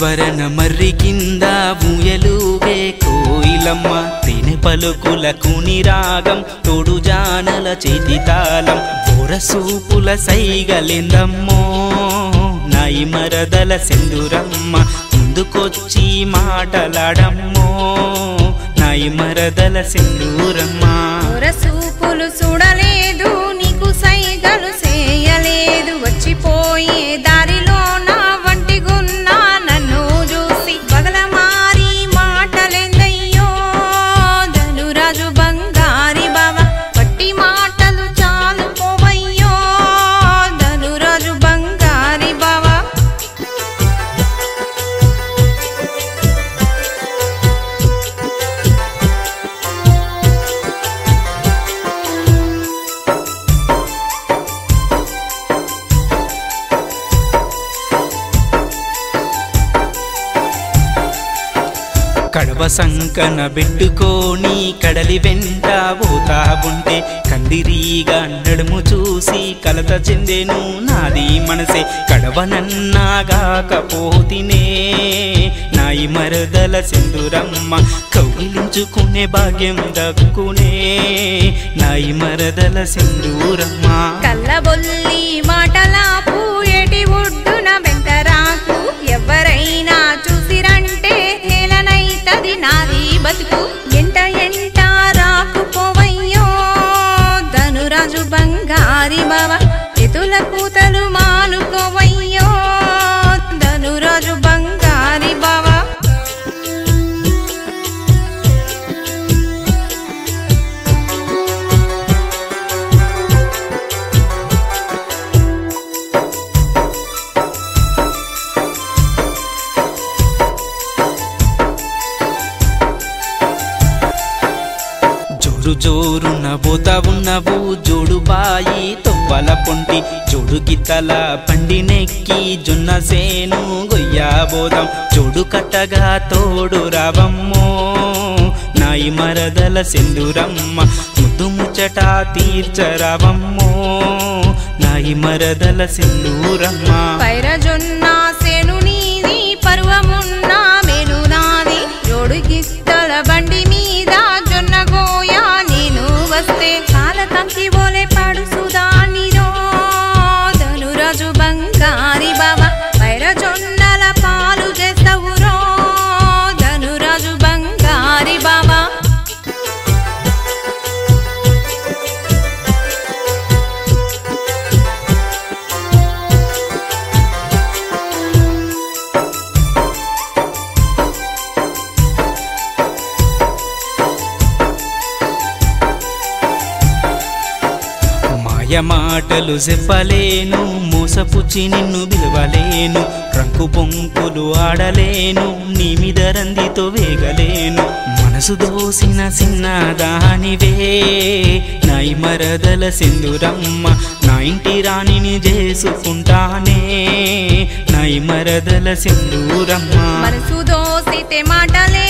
స్వర్ణ మర్రి కింద ఊయలుగే కోయిలమ్మ తేనె పలుకుల కుని రాగం తోడు జానల చేతి తాళం బోరసూపుల సైగలిందమ్మో నాయి మరదల సింధురమ్మ ముందుకొచ్చి మాటలాడమ్మో నాయి మరదల సింధూరమ్మ చూపులు చూడలేదు నీకు సైగలు చేయలేదు వచ్చిపోయే దారిలో నా వంటిగున్నా నన్ను చూసి పగలమారి మాటలేందయ్యో ధనురాజు బంగారి బావ పట్టి మాటలు చాలు పోవయ్యో ధనురాజు బంగారి బావా కడవ సంకన పెట్టుకొని కడలి వెంట పోతా ఉంటే కందిరీగా నడుము చూసి కలత చెందెను నాది మనసే కడవనన్నాగాకపోతినే నాయి మరదల సింధురమ్మ కౌగిలించుకునే భాగ్యం దక్కునే నాయి మరదల సింధూరమ్మ కల్లబొల్లి మాటలాపు ఎటి ఒడ్డున వెంటరాకు ఎవరైనా చూసిరంటే హేళనైతది నాది బతుకు ఎంట ఎంట రాకుపోవయ్యో ధనురాజు బంగారి బావ ఎతుల కూతలు మానుకోవయ్యో ధనురాజు బంగారి బావా జోరు జోరున పోతా ఉన్నవు జోడు బాయి తొవ్వల పొంటి జోడు గిత్తల పండి నెక్కి జొన్న సేను గొయ్యాబోదాం జోడు కట్టగా తోడు రావమ్మో నాయి మరదల సెందురమ్మ ముద్దు ముచ్చట తీర్చరావమ్మో నాయి మరదల సెందూరమ్మ పైరజొన్న సేను నీది పర్వమున్న మేను నాది జోడు గిత్తల బండి మీద జొన్న గోయా నేను వస్తే కాల తంకి బోలే పాడు సుదానిరో ధనురాజు బంగారి బావ పైరజొన్నల పాలు చేస్తావురో ధనురాజు బంగారి బావా మాయ మాటలు చెప్పలేను మోసపుచ్చి నిన్ను పిలవలేను రంకు పొంకులు ఆడలేను నీ మీద రందితో వేగలేను మనసు దోసిన చిన్న దానివే నాయి మరదల సింధురమ్మ నా ఇంటి రాణిని చేసుకుంటానే నాయి మరదల సింధూరమ్మ మనసు దోసితే మాటలే